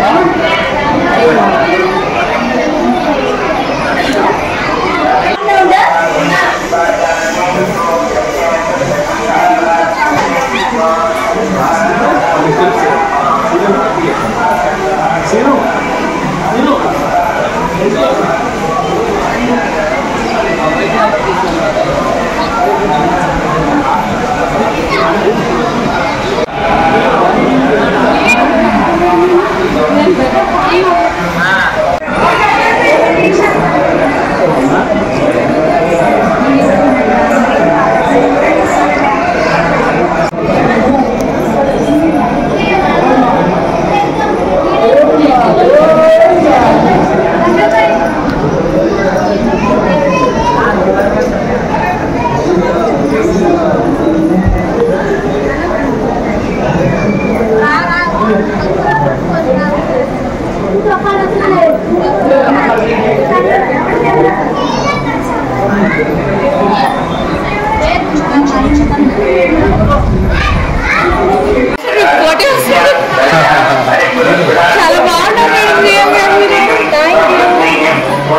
చాలా బాగున్నారు madam real గా మీరు థ్యాంక్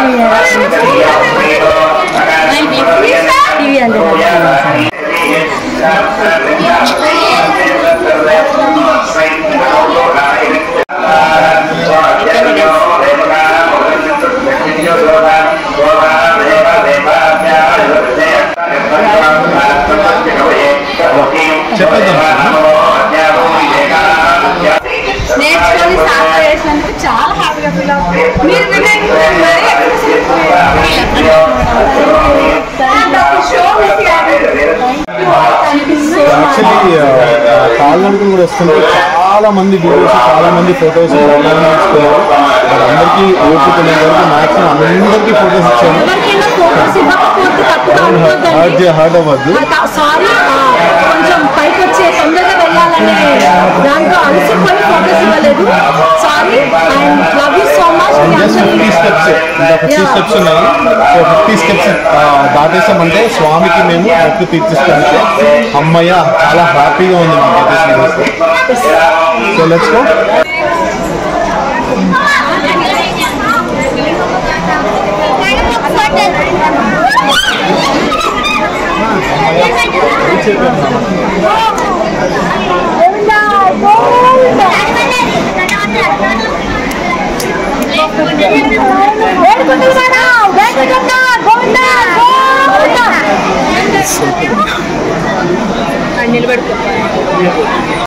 యూ నేర్చుకొని సాధన చేసినందుకు చాలా హ్యాపీగా ఫీల్ అవుతుంది మీరు వినండి మరి షో మిస్ యాక్చువల్లీ కాళ్ళనుకుని కూడా వస్తుంటే చాలా మంది వీడియోస్ చాలా మంది ఫొటోస్ తీసుకున్నారు అందరికీ ఓపిక లేని వరకు మాక్సిమం అందరికీ ఫొటోస్ ఇచ్చాను ఎవరికైనా ఫోకస్ ఇవ్వకపోతే తప్పుగా హార్ట్ అనుకోద్దండి హార్ట్ అవ్వద్దు సారీ కొంచెం పైకి వచ్చే తొందరగా వెళ్ళాలనే దాంట్లో అలసిపోయి ఫోకస్ ఇవ్వలేదు sorry and love you so much just fifty steps ఇంకా ఫిఫ్టీ స్టెప్స్ ఉన్నాయి సో ఫిఫ్టీ స్టెప్స్ దాటేసామంటే స్వామికి మేము మొక్కు తీర్చిస్తుంటే అమ్మయ్య చాలా హ్యాపీగా ఉంది మాకు సో లెట్స్ గో నిలబెడుకో